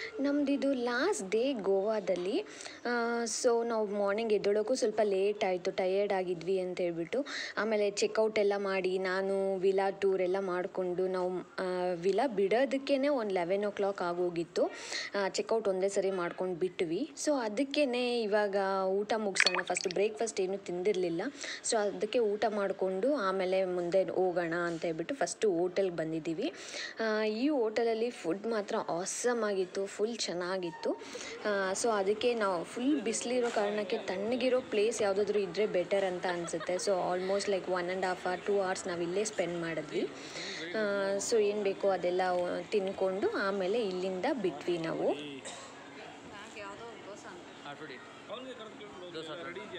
ನಮ್ಮದಿದು last day ಗೋವಾದಲ್ಲಿ so ನಾವು morning ಎದ್ದೊಳಕ್ಕೂ ಸ್ವಲ್ಪ ಲೇಟ್ ಆಯಿತು ಟಯರ್ಡ್ ಆಗಿದ್ವಿ ಅಂತ ಹೇಳ್ಬಿಟ್ಟು ಆಮೇಲೆ ಚೆಕ್ಔಟ್ ಎಲ್ಲ ಮಾಡಿ ನಾನು ವಿಲಾ ಟೂರ್ ಎಲ್ಲ ಮಾಡಿಕೊಂಡು ನಾವು ವಿಲಾ ಬಿಡೋದಕ್ಕೇ ಒಂದು ಲೆವೆನ್ ಓ ಕ್ಲಾಕ್ ಆಗೋಗಿತ್ತು ಚೆಕ್ಔಟ್ ಒಂದೇ ಸರಿ ಮಾಡ್ಕೊಂಡು ಬಿಟ್ವಿ ಸೊ ಅದಕ್ಕೇ ಇವಾಗ ಊಟ ಮುಗಿಸೋಣ ಫಸ್ಟ್ ಬ್ರೇಕ್ಫಾಸ್ಟ್ ಏನೂ ತಿಂದಿರಲಿಲ್ಲ ಸೊ ಅದಕ್ಕೆ ಊಟ ಮಾಡಿಕೊಂಡು ಆಮೇಲೆ ಮುಂದೆ ಹೋಗೋಣ ಅಂತ ಹೇಳ್ಬಿಟ್ಟು ಫಸ್ಟು ಹೋಟೆಲ್ಗೆ ಬಂದಿದ್ದೀವಿ ಆ, ಈ ಹೋಟೆಲಲ್ಲಿ ಫುಡ್ ಮಾತ್ರ ಆಸಮ್ ಆಗಿತ್ತು ಫುಲ್ ಚೆನ್ನಾಗಿತ್ತು ಸೊ ಅದಕ್ಕೆ ನಾವು ಫುಲ್ ಬಿಸಿಲಿರೋ ಕಾರಣಕ್ಕೆ ತಣ್ಣಗಿರೋ ಪ್ಲೇಸ್ ಯಾವುದಾದ್ರೂ ಇದ್ದರೆ ಬೆಟರ್ ಅಂತ ಅನಿಸುತ್ತೆ so almost like one and half or two hours ನಾವು ಇಲ್ಲೇ ಸ್ಪೆಂಡ್ ಮಾಡಿದ್ವಿ ಸೊ ಏನು ಬೇಕೋ ಅದೆಲ್ಲ ತಿನ್ಕೊಂಡು ಆಮೇಲೆ ಇಲ್ಲಿಂದ ಬಿಟ್ವಿ ನಾವು ಆಟೋಡಿ ದೋಸೆ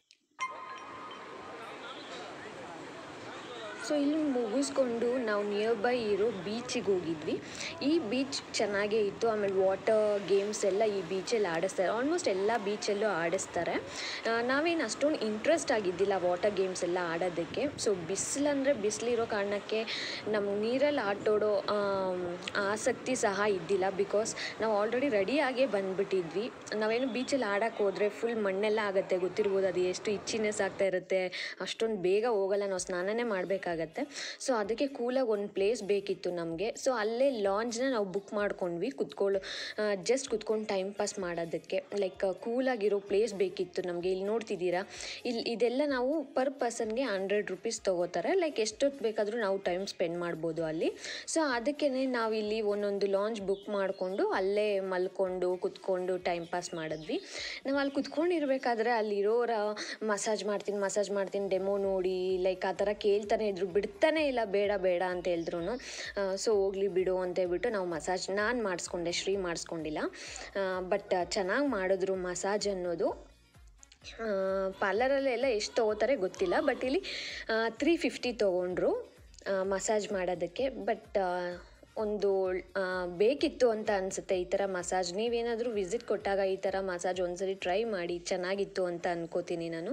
ಸೊ ಇಲ್ಲಿ ಮುಗಿಸ್ಕೊಂಡು ನಾವು ನಿಯರ್ ಬೈ ಇರೋ ಬೀಚಿಗೆ ಹೋಗಿದ್ವಿ ಈ ಬೀಚ್ ಚೆನ್ನಾಗೇ ಇತ್ತು ಆಮೇಲೆ ವಾಟರ್ ಗೇಮ್ಸ್ ಎಲ್ಲ ಈ ಬೀಚಲ್ಲಿ ಆಡಿಸ್ತಾರೆ ಆಲ್ಮೋಸ್ಟ್ ಎಲ್ಲ ಬೀಚಲ್ಲೂ ಆಡಿಸ್ತಾರೆ ಆ, ನಾವೇನು ಅಷ್ಟೊಂದು ಇಂಟ್ರೆಸ್ಟ್ ಆಗಿದ್ದಿಲ್ಲ ವಾಟರ್ ಗೇಮ್ಸ್ ಎಲ್ಲ ಆಡೋದಕ್ಕೆ ಸೊ ಬಿಸಿಲಂದರೆ ಬಿಸಿಲಿರೋ ಕಾರಣಕ್ಕೆ ನಮ್ಗೆ ನೀರಲ್ಲಿ ಆಟೋಡೋ ಆಮ್, ಆಸಕ್ತಿ ಸಹ ಇದ್ದಿಲ್ಲ ಬಿಕಾಸ್ ನಾವು ಆಲ್ರೆಡಿ ರೆಡಿಯಾಗೇ ಬಂದುಬಿಟ್ಟಿದ್ವಿ ನಾವೇನು ಬೀಚಲ್ಲಿ ಆಡೋಕ್ಕೆ ಹೋದರೆ ಫುಲ್ ಮಣ್ಣೆಲ್ಲ ಆಗುತ್ತೆ ಗೊತ್ತಿರ್ಬೋದು ಅದು ಎಷ್ಟು ಇಚ್ಚಿನೆಸ್ ಆಗ್ತಾ ಇರುತ್ತೆ ಅಷ್ಟೊಂದು ಬೇಗ ಹೋಗಲ್ಲ ನಾವು ಸ್ನಾನನೇ ಮಾಡಬೇಕಾಗತ್ತೆ ಸೊ ಅದಕ್ಕೆ ಕೂಲಾಗಿ ಒಂದು ಪ್ಲೇಸ್ ಬೇಕಿತ್ತು ನಮಗೆ ಸೊ ಅಲ್ಲೇ ಲಾಂಜ್ನ ನಾವು ಬುಕ್ ಮಾಡ್ಕೊಂಡ್ವಿ ಕುತ್ಕೊಳ್ಳೋ ಜಸ್ಟ್ ಕುತ್ಕೊಂಡು ಟೈಮ್ ಪಾಸ್ ಮಾಡೋದಕ್ಕೆ ಲೈಕ್ ಕೂಲಾಗಿರೋ ಪ್ಲೇಸ್ ಬೇಕಿತ್ತು ನಮಗೆ ಇಲ್ಲಿ ನೋಡ್ತಿದ್ದೀರಾ ಇಲ್ಲಿ ಇದೆಲ್ಲ ನಾವು ಪರ್ ಪರ್ಸನ್ಗೆ ಹಂಡ್ರೆಡ್ ರುಪೀಸ್ ತೊಗೋತಾರೆ ಲೈಕ್ ಎಷ್ಟೊತ್ತು ಬೇಕಾದರೂ ನಾವು ಟೈಮ್ ಸ್ಪೆಂಡ್ ಮಾಡ್ಬೋದು ಅಲ್ಲಿ ಸೊ ಅದಕ್ಕೇ ನಾವು ಇಲ್ಲಿ ಒಂದೊಂದು ಲಾಂಚ್ ಬುಕ್ ಮಾಡಿಕೊಂಡು ಅಲ್ಲೇ ಮಲ್ಕೊಂಡು ಕುತ್ಕೊಂಡು ಟೈಮ್ ಪಾಸ್ ಮಾಡಿದ್ವಿ ನಾವು ಅಲ್ಲಿ ಕುತ್ಕೊಂಡಿರ್ಬೇಕಾದ್ರೆ ಅಲ್ಲಿರೋರ ಮಸಾಜ್ ಮಾಡ್ತೀನಿ ಮಸಾಜ್ ಮಾಡ್ತೀನಿ ಡೆಮೋ ನೋಡಿ ಲೈಕ್ ಆ ಥರ ಕೇಳ್ತಾನೆ ಇದ್ರು ಬಿಡ್ತಾನೆ ಇಲ್ಲ ಬೇಡ ಬೇಡ ಅಂತ ಹೇಳಿದ್ರು ಸೊ ಹೋಗ್ಲಿ ಬಿಡು ಅಂತ ಹೇಳ್ಬಿಟ್ಟು ನಾವು ಮಸಾಜ್ ನಾನು ಮಾಡಿಸ್ಕೊಂಡೆ ಶ್ರೀ ಮಾಡಿಸ್ಕೊಂಡಿಲ್ಲ ಬಟ್ ಚೆನ್ನಾಗಿ ಮಾಡಿದ್ರು ಮಸಾಜ್ ಅನ್ನೋದು ಪಾರ್ಲರಲ್ಲೆಲ್ಲ ಎಷ್ಟು ತೊಗೋತಾರೆ ಗೊತ್ತಿಲ್ಲ ಬಟ್ ಇಲ್ಲಿ ತ್ರೀ ಫಿಫ್ಟಿ ತೊಗೊಂಡ್ರು ಮಸಾಜ್ ಮಾಡೋದಕ್ಕೆ ಬಟ್ ಒಂದು ಆ, ಬೇಕಿತ್ತು ಅಂತ ಅನಿಸುತ್ತೆ ಈ ಥರ ಮಸಾಜ್ ನೀವೇನಾದರೂ ವಿಸಿಟ್ ಕೊಟ್ಟಾಗ ಈ ಥರ ಮಸಾಜ್ ಒಂದ್ಸರಿ ಟ್ರೈ ಮಾಡಿ ಚೆನ್ನಾಗಿತ್ತು ಅಂತ ಅನ್ಕೋತೀನಿ ನಾನು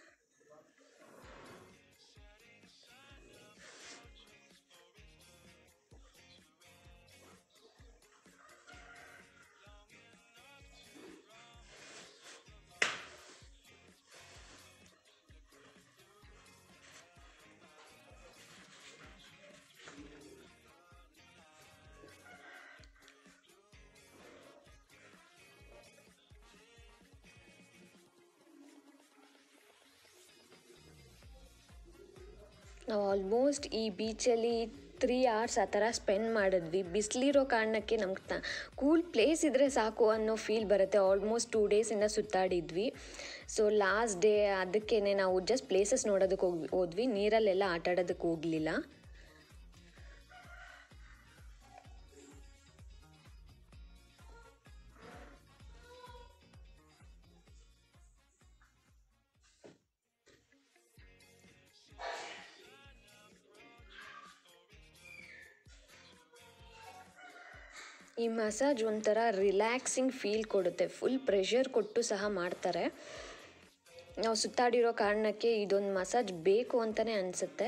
ನಾವು ಆಲ್ಮೋಸ್ಟ್ ಈ ಬೀಚಲ್ಲಿ ತ್ರೀ ಅವರ್ಸ್ ಆ ಥರ ಸ್ಪೆಂಡ್ ಮಾಡಿದ್ವಿ ಬಿಸಿಲಿರೋ ಕಾರಣಕ್ಕೆ ನಮ್ಗೆ ತ ಕೂಲ್ ಪ್ಲೇಸ್ ಇದ್ದರೆ ಸಾಕು ಅನ್ನೋ ಫೀಲ್ ಬರುತ್ತೆ ಆಲ್ಮೋಸ್ಟ್ ಟೂ ಡೇಸಿಂದ ಸುತ್ತಾಡಿದ್ವಿ ಸೊ ಲಾಸ್ಟ್ ಡೇ ಅದಕ್ಕೇ ನಾವು ಜಸ್ಟ್ ಪ್ಲೇಸಸ್ ನೋಡೋದಕ್ಕೆ ಹೋಗಿ ಹೋದ್ವಿ ನೀರಲ್ಲೆಲ್ಲ ಆಟ ಆಡೋದಕ್ಕೆ ಹೋಗಲಿಲ್ಲ ಈ ಮಸಾಜ್ ಒಂಥರ ರಿಲ್ಯಾಕ್ಸಿಂಗ್ ಫೀಲ್ ಕೊಡುತ್ತೆ ಫುಲ್ ಪ್ರೆಷರ್ ಕೊಟ್ಟು ಸಹ ಮಾಡ್ತಾರೆ ನಾವು ಸುತ್ತಾಡಿರೋ ಕಾರಣಕ್ಕೆ ಇದೊಂದು ಮಸಾಜ್ ಬೇಕು ಅಂತಲೇ ಅನಿಸುತ್ತೆ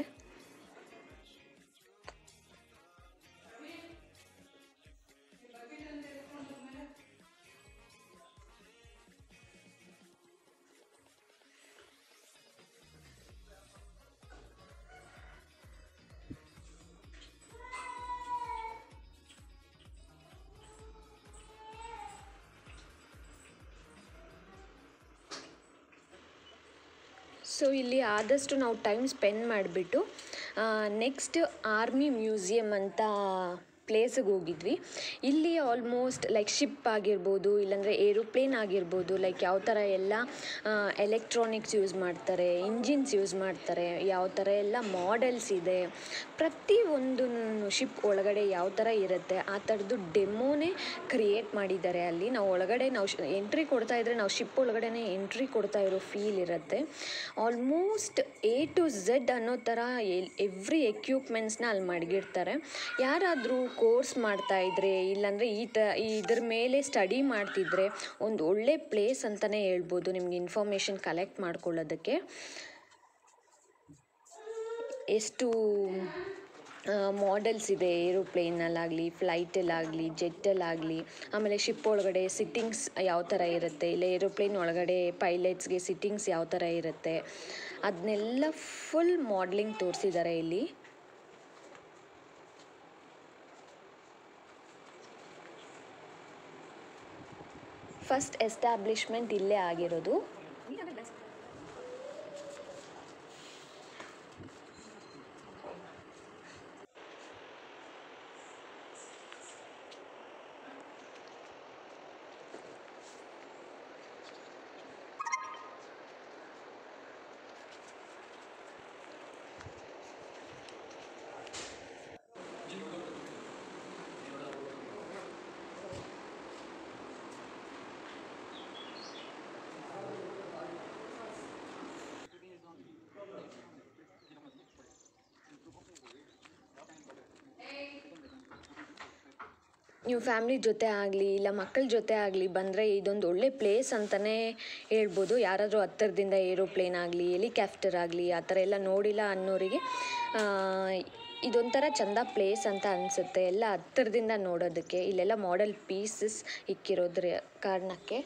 ಸೊ ಇಲ್ಲಿ ಆದಷ್ಟು ನಾವು ಟೈಮ್ ಸ್ಪೆಂಡ್ ಮಾಡಿಬಿಟ್ಟು ನೆಕ್ಸ್ಟ್ ಆರ್ಮಿ ಮ್ಯೂಸಿಯಂ ಅಂತ ಪ್ಲೇಸಿಗೆ ಹೋಗಿದ್ವಿ ಇಲ್ಲಿ ಆಲ್ಮೋಸ್ಟ್ ಲೈಕ್ ಶಿಪ್ ಆಗಿರ್ಬೋದು ಇಲ್ಲಾಂದರೆ ಏರೋಪ್ಲೇನ್ ಆಗಿರ್ಬೋದು ಲೈಕ್ ಯಾವ ಥರ ಎಲ್ಲ ಎಲೆಕ್ಟ್ರಾನಿಕ್ಸ್ ಯೂಸ್ ಮಾಡ್ತಾರೆ ಇಂಜಿನ್ಸ್ ಯೂಸ್ ಮಾಡ್ತಾರೆ ಯಾವ ಥರ ಎಲ್ಲ ಮಾಡೆಲ್ಸ್ ಇದೆ ಪ್ರತಿ ಒಂದು ಶಿಪ್ ಒಳಗಡೆ ಯಾವ ಥರ ಇರುತ್ತೆ ಆ ಥರದ್ದು ಡೆಮೋನೇ ಕ್ರಿಯೇಟ್ ಮಾಡಿದ್ದಾರೆ ಅಲ್ಲಿ ನಾವು ಒಳಗಡೆ ನಾವು ಎಂಟ್ರಿ ಕೊಡ್ತಾ ಇದ್ರೆ ನಾವು ಶಿಪ್ ಒಳಗಡೆನೆ ಎಂಟ್ರಿ ಕೊಡ್ತಾ ಇರೋ ಫೀಲ್ ಇರುತ್ತೆ ಆಲ್ಮೋಸ್ಟ್ ಎ ಟು ಝೆಡ್ ಅನ್ನೋ ಥರ ಎವ್ರಿ ಎಕ್ವಿಪ್ಮೆಂಟ್ಸ್ನ ಅಲ್ಲಿ ಮಡಗಿರ್ತಾರೆ ಯಾರಾದರೂ ಕೋರ್ಸ್ ಮಾಡ್ತಾ ಇದ್ರೆ ಇಲ್ಲಾಂದರೆ ಈ ತ ಇದ್ರ ಮೇಲೆ ಸ್ಟಡಿ ಮಾಡ್ತಿದ್ರೆ ಒಂದು ಒಳ್ಳೆ ಪ್ಲೇಸ್ ಅಂತಲೇ ಹೇಳ್ಬೋದು ನಿಮ್ಗೆ ಇನ್ಫಾರ್ಮೇಷನ್ ಕಲೆಕ್ಟ್ ಮಾಡ್ಕೊಳ್ಳೋದಕ್ಕೆ ಎಷ್ಟು ಮಾಡೆಲ್ಸ್ ಇದೆ ಏರೋಪ್ಲೇನಲ್ಲಾಗಲಿ ಫ್ಲೈಟಲ್ಲಾಗಲಿ ಜೆಟ್ಟಲ್ಲಾಗಲಿ ಆಮೇಲೆ ಶಿಪ್ ಒಳಗಡೆ ಸಿಟ್ಟಿಂಗ್ಸ್ ಯಾವ ಥರ ಇರುತ್ತೆ ಇಲ್ಲ ಏರೋಪ್ಲೇನ್ ಒಳಗಡೆ ಪೈಲಟ್ಸ್ಗೆ ಸಿಟ್ಟಿಂಗ್ಸ್ ಯಾವ ಥರ ಇರುತ್ತೆ ಅದನ್ನೆಲ್ಲ ಫುಲ್ ಮಾಡ್ಲಿಂಗ್ ತೋರಿಸಿದ್ದಾರೆ ಇಲ್ಲಿ ಫಸ್ಟ್ ಎಸ್ಟಾಬ್ಲಿಷ್ಮೆಂಟ್ ಇಲ್ಲೇ ಆಗಿರೋದು ನೀವು ಫ್ಯಾಮ್ಲಿ ಜೊತೆ ಆಗಲಿ ಇಲ್ಲ ಮಕ್ಕಳ ಜೊತೆ ಆಗಲಿ ಬಂದರೆ ಇದೊಂದು ಒಳ್ಳೆ ಪ್ಲೇಸ್ ಅಂತಲೇ ಹೇಳ್ಬೋದು ಯಾರಾದರೂ ಹತ್ತಿರದಿಂದ ಏರೋಪ್ಲೇನ್ ಆಗಲಿ ಹೆಲಿಕ್ಯಾಪ್ಟರ್ ಆಗಲಿ ಆ ಥರ ಎಲ್ಲ ನೋಡಿಲ್ಲ ಅನ್ನೋರಿಗೆ ಆ, ಇದೊಂಥರ ಚಂದ ಪ್ಲೇಸ್ ಅಂತ ಅನಿಸುತ್ತೆ ಎಲ್ಲ ಹತ್ತಿರದಿಂದ ನೋಡೋದಕ್ಕೆ ಇಲ್ಲೆಲ್ಲ ಮಾಡೆಲ್ ಪೀಸಸ್ ಇಕ್ಕಿರೋದ್ರ ಕಾರಣಕ್ಕೆ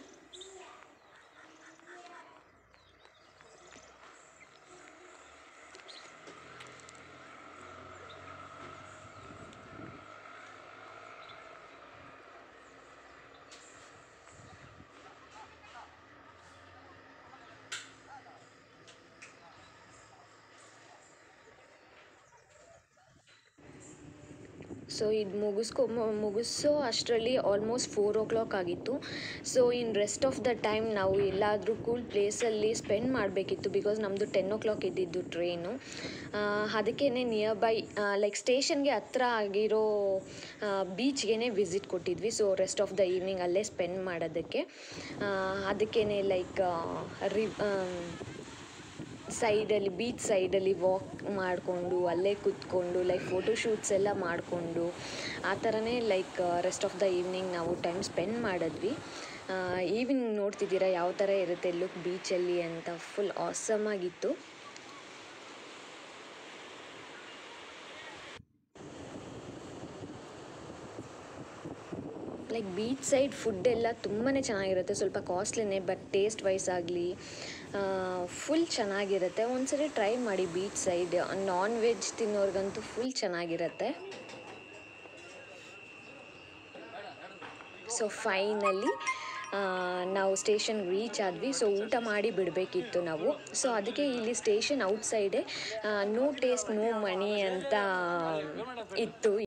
ಸೊ ಇದು ಮುಗಿಸ್ಕೊ ಮು- ಮುಗಿಸೋ ಅಷ್ಟರಲ್ಲಿ ಆಲ್ಮೋಸ್ಟ್ ಫೋರ್ ಓ ಕ್ಲಾಕ್ ಆಗಿತ್ತು so in rest of the time ನಾವು ಎಲ್ಲಾದರೂ ಕೂಲ್ ಪ್ಲೇಸಲ್ಲಿ ಸ್ಪೆಂಡ್ ಮಾಡಬೇಕಿತ್ತು ಬಿಕಾಸ್ ನಮ್ಮದು ಟೆನ್ ಓ ಕ್ಲಾಕ್ ಇದ್ದಿದ್ದು ಟ್ರೈನು ಅದಕ್ಕೇ ನಿಯರ್ ಬೈ ಲೈಕ್ ಸ್ಟೇಷನ್ಗೆ ಹತ್ರ ಆಗಿರೋ ಬೀಚ್ಗೆ ವಿಸಿಟ್ ಕೊಟ್ಟಿದ್ವಿ so rest of the evening ಅಲ್ಲೇ ಸ್ಪೆಂಡ್ ಮಾಡೋದಕ್ಕೆ ಅದಕ್ಕೇ ಲೈಕ್ ರಿ ಸೈಡಲ್ಲಿ ಬೀಚ್ ಸೈಡಲ್ಲಿ ವಾಕ್ ಮಾಡಿಕೊಂಡು ಅಲ್ಲೇ ಕೂತ್ಕೊಂಡು ಲೈಕ್ ಫೋಟೋಶೂಟ್ಸ್ ಎಲ್ಲ ಮಾಡಿಕೊಂಡು ಆ ಥರನೇ like rest of the evening ನಾವು ಟೈಮ್ ಸ್ಪೆಂಡ್ ಮಾಡಿದ್ವಿ ಈವ್ನಿಂಗ್ ನೋಡ್ತಿದ್ದೀರಾ ಯಾವ ಥರ ಇರುತ್ತೆ ಲುಕ್ ಬೀಚಲ್ಲಿ ಅಂತ ಫುಲ್ ಆಸಮ್ ಆಗಿತ್ತು ಲೈಕ್ ಬೀಚ್ ಸೈಡ್ ಫುಡ್ ಎಲ್ಲ ತುಂಬಾ ಚೆನ್ನಾಗಿರುತ್ತೆ ಸ್ವಲ್ಪ ಕಾಸ್ಟ್ಲಿನೇ ಬಟ್ ಟೇಸ್ಟ್ ವೈಸ್ ಆಗಲಿ ಫುಲ್ ಚೆನ್ನಾಗಿರುತ್ತೆ ಒಂದ್ಸರಿ ಟ್ರೈ ಮಾಡಿ ಬೀಚ್ ಸೈಡ್ ನಾನ್ ವೆಜ್ ತಿನ್ನೋರ್ಗಂತೂ ಫುಲ್ ಚೆನ್ನಾಗಿರುತ್ತೆ ಸೊ ಫೈನಲಿ ನಾವು ಸ್ಟೇಷನ್ ರೀಚ್ ಆದ್ವಿ ಸೊ ಊಟ ಮಾಡಿ ಬಿಡಬೇಕಿತ್ತು ನಾವು ಸೊ ಅದಕ್ಕೆ ಇಲ್ಲಿ station outside no taste no money ಅಂತ ಇತ್ತು